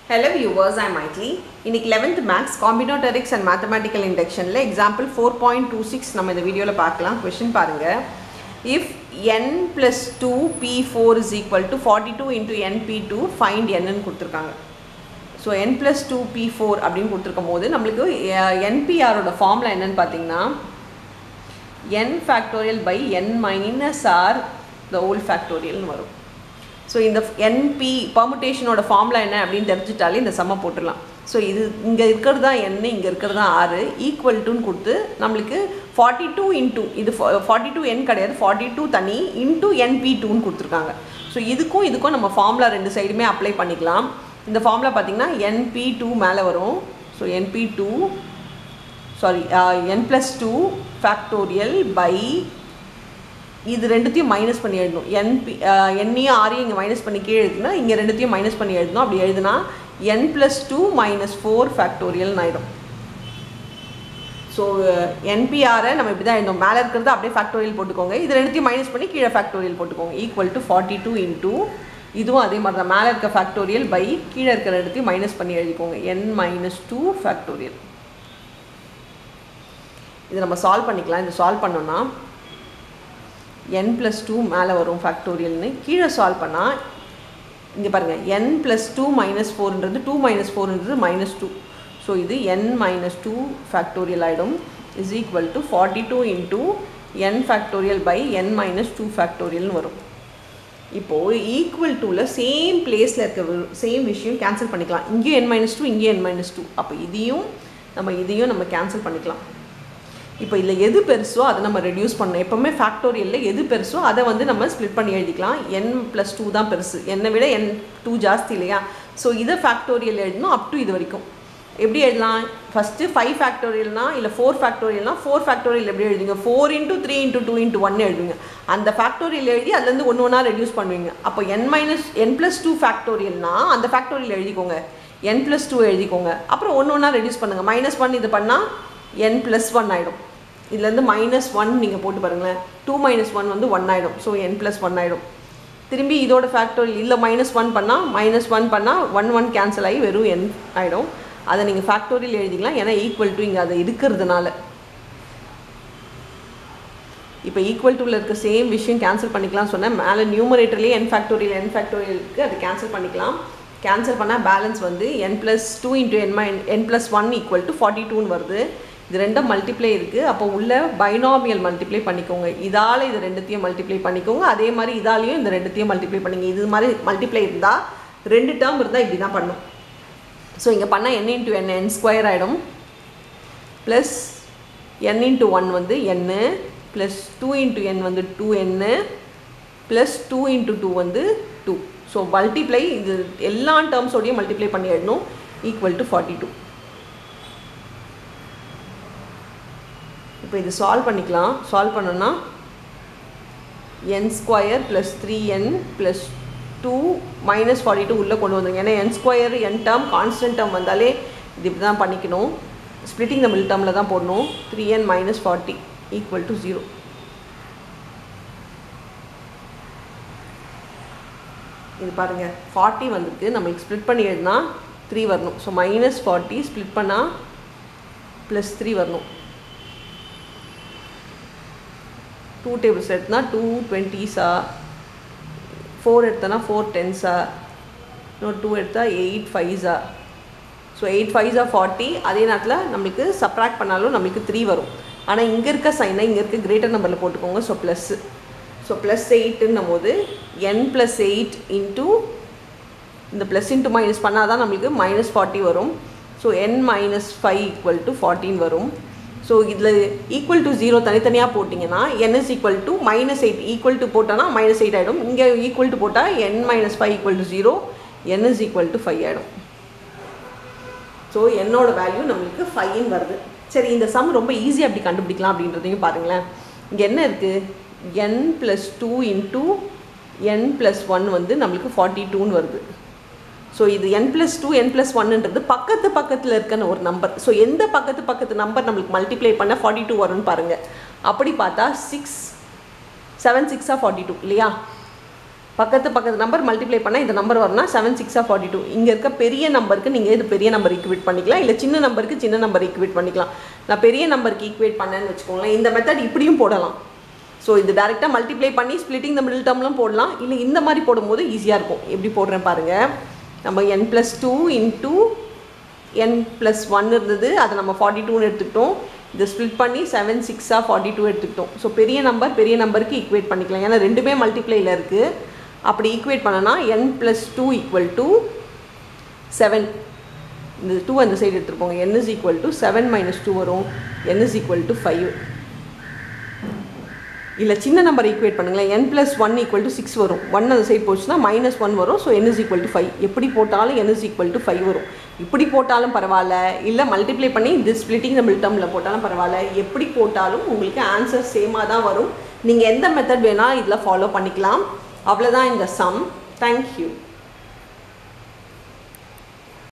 hello viewers I மைட்லி இன்னைக்கு eleventh maths combinatorics and mathematical இண்டக்ஷனில் example four point two six நம்ம இந்த வீடியோவில் பார்க்கலாம் கொஷின் பாருங்கள் if n plus two P four is equal to forty two into n P two find என்னன்னு கொடுத்துருக்காங்க so n plus two P four அப்படின்னு கொடுத்துருக்கும் போது நம்மளுக்கு என்பிஆரோட ஃபார்முலா என்னன்னு பார்த்தீங்கன்னா n factorial by n minus r the whole ஃபேக்டோரியல்னு வரும் ஸோ இந்த என்பி பர்முட்டேஷனோட ஃபார்முலா என்ன அப்படின்னு தெரிஞ்சிட்டாலே இந்த சம்மை போட்டுடலாம் ஸோ இது இங்கே இருக்கிறது தான் என் இங்கே இருக்கிறது தான் ஆறு ஈக்குவல் டுன்னு கொடுத்து நம்மளுக்கு ஃபார்ட்டி டூ இன்டூ இது ஃபார்ட்டி டூ என் கிடையாது ஃபார்ட்டி டூ தனி இன்டூ என்பி டூன்னு கொடுத்துருக்காங்க ஸோ இதுக்கும் இதுக்கும் நம்ம ஃபார்முலா ரெண்டு சைடுமே அப்ளை பண்ணிக்கலாம் இந்த ஃபார்முலா பார்த்திங்கன்னா என்பி டூ மேலே வரும் so n P two sorry n plus two factorial by இது ரெண்டுத்தையும் மைனஸ் பண்ணி எழுதணும் என்பி எண்ணையும் ஆரையும் இங்கே மைனஸ் பண்ணி கீழே எழுதுனா இங்கே ரெண்டுத்தையும் மைனஸ் பண்ணி எழுதணும் அப்படி எழுதுனா n plus two minus four ஃபேக்டோரியல்னு ஆகிடும் ஸோ என்பிஆரை நம்ம இப்படி தான் எழுதணும் மேலே இருக்கிறது அப்படியே ஃபேக்டோரியல் போட்டுக்கோங்க இது ரெண்டுத்தையும் மைனஸ் பண்ணி கீழே ஃபேக்டோரியல் போட்டுக்கோங்க equal to forty two into இதுவும் அதே மாதிரி தான் மேலே இருக்க ஃபேக்டோரியல் பை கீழே இருக்கிற இடத்தையும் மைனஸ் பண்ணி எழுதிக்கோங்க என் மைனஸ் டூ ஃபேக்டோரியல் இது நம்ம சால்வ் பண்ணிக்கலாம் இது சால்வ் பண்ணோன்னா என் ப்ளஸ் டூ மேலே வரும் ஃபேக்டோரியல்னு கீழே சால்வ் பண்ணால் இங்கே பாருங்கள் என் ப்ளஸ் டூ மைனஸ் ஃபோர்ன்றது டூ மைனஸ் ஃபோர்ன்றது மைனஸ் டூ ஸோ இது என் மைனஸ் டூ ஃபேக்டோரியல் ஆகிடும் is equal to forty two into n factorial by n minus two ஃபேக்டோரியல்னு வரும் இப்போது ஈக்குவல் டூவில் சேம் பிளேஸில் இருக்க சேம் விஷயம் கேன்சல் பண்ணிக்கலாம் இங்கேயும் என் மைனஸ் டூ இங்கேயும் என் மைனஸ் டூ அப்போ இதையும் நம்ம இதையும் நம்ம கேன்சல் பண்ணிக்கலாம் இப்போ இதில் எது பெருசோ அதை நம்ம ரெடியூஸ் பண்ணணும் எப்போவுமே ஃபேக்டோரியலில் எது பெருசோ அதை வந்து நம்ம ஸ்ப்ளிட் பண்ணி எழுதிக்கலாம் என் ப்ளஸ் டூ தான் பெருசு என்னை விட என் டூ ஜாஸ்தி இல்லையா ஸோ இதை ஃபேக்டோரியல் எழுதணும் அப் டு இது வரைக்கும் எப்படி எழுதலாம் ஃபஸ்ட்டு ஃபைவ் ஃபேக்டோரியல்னா இல்லை ஃபோர் ஃபேக்டோரியல்னா ஃபோர் ஃபேக்டோரியல் எப்படி எழுதுங்க four into three into two into one எழுதுங்க அந்த ஃபேக்டோரியல் எழுதி அதுலேருந்து ஒன்று ஒன்றா ரெடியூஸ் பண்ணுவீங்க அப்போ n minus n plus two ஃபேக்டோரியல்னா அந்த ஃபேக்டோரியல் எழுதிக்கோங்க என் ப்ளஸ் டூ எழுதிக்கோங்க அப்புறம் ஒன்று ஒன்றா ரெடியூஸ் பண்ணுங்கள் மைனஸ் ஒன் இது பண்ணால் என் ப்ளஸ் ஒன் ஆகிடும் இதுலேருந்து மைனஸ் ஒன் நீங்கள் போட்டு பாருங்களேன் டூ மைனஸ் ஒன் வந்து ஒன் ஆகிடும் ஸோ என் ப்ளஸ் ஒன் ஆகிடும் திரும்பி இதோட ஃபேக்டோரியல் இல்லை மைனஸ் ஒன் பண்ணால் மைனஸ் ஒன் பண்ணால் ஒன் ஒன் கேன்சல் ஆகி வெறும் என் ஆகிடும் அதை நீங்கள் ஃபேக்டோரியல் எழுதிக்கலாம் ஏன்னா ஈக்குவல் டு இங்கே அதை இருக்கிறதுனால இப்போ ஈக்குவல் டூவில் இருக்க சேம் விஷயம் கேன்சல் பண்ணிக்கலாம் சொன்னேன் மேலே நியூமரேட்டர்லேயே என் ஃபேக்டோரியல் என் ஃபேக்டோரியலுக்கு அதை கேன்சல் பண்ணிக்கலாம் கேன்சல் பண்ணால் பேலன்ஸ் வந்து n plus two into n my n plus one equal to forty டூன்னு வருது இது ரெண்டும் மல்டிப்ளை இருக்குது அப்போ உள்ள பைனாமியல் மல்டிப்ளை பண்ணிக்கோங்க இதால் இது ரெண்டுத்தையும் மல்டிப்ளை பண்ணிக்கோங்க அதே மாதிரி இதாலையும் இந்த ரெண்டுத்தையும் மல்டிப்ளை பண்ணிங்க இது மாதிரி மல்டிப்ளை இருந்தால் ரெண்டு டேர்ம் இருந்தால் இப்படி தான் பண்ணும் ஸோ இங்கே பண்ணால் n into n n square ஆகிடும் ப்ளஸ் என் இன்ட்டு ஒன் வந்து n plus two into n வந்து two n plus two into two வந்து டூ ஸோ மல்டிப்ளை இது எல்லா டேர்ம்ஸோடையும் மல்டிப்ளை பண்ணி எழுதணும் ஈக்குவல் டு ஃபார்ட்டி டூ இப்போ இது சால்வ் பண்ணிக்கலாம் சால்வ் பண்ணோன்னா n square plus three n plus two minus forty two உள்ளே கொண்டு வந்துருங்க ஏன்னா n square n term constant term வந்தாலே இது இப்படி தான் பண்ணிக்கணும் ஸ்ப்ளிட்டிங் த மில் டேர்மில் தான் போடணும் three n minus forty equal to zero இது பாருங்கள் ஃபார்ட்டி வந்திருக்கு நம்மளுக்கு ஸ்ப்ளிட் பண்ணி எழுதுனா த்ரீ வரணும் ஸோ மைனஸ் ஃபார்ட்டி ஸ்ப்ளிட் பண்ணால் ப்ளஸ் த்ரீ வரணும் டூ டேபிள்ஸ் எடுத்தனா டூ டுவெண்ட்டீஸா ஃபோர் எடுத்தனா ஃபோர் டென்ஸா இன்னொரு டூ எடுத்தால் எயிட் ஃபைஸா ஸோ எயிட் ஃபைஸா ஃபார்ட்டி அதே நேரத்தில் நம்மளுக்கு சப்ராக்ட் பண்ணாலும் நம்மளுக்கு த்ரீ வரும் ஆனால் இங்கே இருக்க சைனை இங்கே இருக்க கிரேட்டர் நம்பரில் போட்டுக்கோங்க ஸோ ப்ளஸ்ஸு ஸோ ப்ளஸ் எயிட்டுன்னும் போது என் ப்ளஸ் எயிட் இன்ட்டு இந்த ப்ளஸ் இன்ட்டு மைனஸ் பண்ணால் தான் நம்மளுக்கு மைனஸ் ஃபார்ட்டி வரும் so n minus five equal to ஃபார்ட்டின் வரும் ஸோ இதில் ஈக்குவல் டு ஜீரோ தனித்தனியாக போட்டிங்கன்னா n is equal to minus eight equal to போட்டோன்னா மைனஸ் எயிட் ஆகிடும் இங்கே ஈக்குவல் டு போட்டால் n minus five equal to zero n is equal to five ஆகிடும் ஸோ என்னோட வேல்யூ நம்மளுக்கு ஃபைன் வருது சரி இந்த சம் ரொம்ப ஈஸியாக அப்படி கண்டுபிடிக்கலாம் அப்படின்றதையும் பாருங்களேன் இங்கே என்ன இருக்குது n plus two into n plus one வந்து நம்மளுக்கு ஃபார்ட்டி டூன்னு வருது ஸோ இது n plus two n plus ஒன்னுன்றது பக்கத்து பக்கத்தில் இருக்கன்னு ஒரு நம்பர் ஸோ எந்த பக்கத்து பக்கத்து நம்பர் நம்மளுக்கு மல்டிப்ளை பண்ண ஃபார்ட்டி டூ வரும்னு பாருங்கள் அப்படி பார்த்தா சிக்ஸ் செவன் சிக்ஸாக ஃபார்ட்டி டூ இல்லையா பக்கத்து பக்கத்து நம்பர் மல்டிப்ளை பண்ணால் இந்த நம்பர் வரணும்னா செவன் சிக்ஸாக ஃபார்ட்டி டூ இங்கே இருக்க பெரிய நம்பருக்கு நீங்கள் இது பெரிய நம்பர் ஈக்குவேட் பண்ணிக்கலாம் இல்லை சின்ன நம்பருக்கு சின்ன நம்பர் ஈக்குவேட் பண்ணிக்கலாம் நான் பெரிய நம்பருக்கு ஈக்குவேட் பண்ணேன்னு வச்சுக்கோங்களேன் இந்த மெத்தட் இப்படியும் போடலாம் ஸோ இது டேரெக்டாக மல்டிப்ளை பண்ணி ஸ்ப்ளிட்டிங் த மிடில் டேர்ம்லாம் போடலாம் இல்லை இந்த மாதிரி போடும்போது ஈஸியாக இருக்கும் எப்படி போடுறேன் பாருங்கள் நம்ம n plus two into n plus one இருந்தது அதை நம்ம ஃபார்ட்டி டூன்னு எடுத்துக்கிட்டோம் இதை ஸ்ப்ளிட் பண்ணி செவன் சிக்ஸாக ஃபார்ட்டி டூ எடுத்துக்கிட்டோம் ஸோ பெரிய நம்பர் பெரிய நம்பருக்கு ஈக்குவேட் பண்ணிக்கலாம் ஏன்னா ரெண்டுமே மல்டிப்ளையில் இருக்குது அப்படி ஈக்குவேட் பண்ணனா n plus two equal to seven இந்த டூ அந்த சைடு எடுத்துருப்போங்க n is equal to seven minus two வரும் n is equal to five இல்லை சின்ன நம்பர் ஈக்குவேட் பண்ணுங்களேன் n plus one equal to six வரும் ஒன் அந்த சைடு போச்சுன்னா மைனஸ் ஒன் வரும் so n is equal to five எப்படி போட்டாலும் n is equal to five வரும் இப்படி போட்டாலும் பரவாயில்ல இல்லை மல்டிப்ளை பண்ணி இது ஸ்ப்ளிட்டிங் மில் டேர்மில் போட்டாலும் பரவாயில்ல எப்படி போட்டாலும் உங்களுக்கு ஆன்சர் சேமாக தான் வரும் நீங்கள் எந்த மெத்தட் வேணால் இதில் ஃபாலோ பண்ணிக்கலாம் அவ்வளோதான் இந்த சம் தேங்க்யூ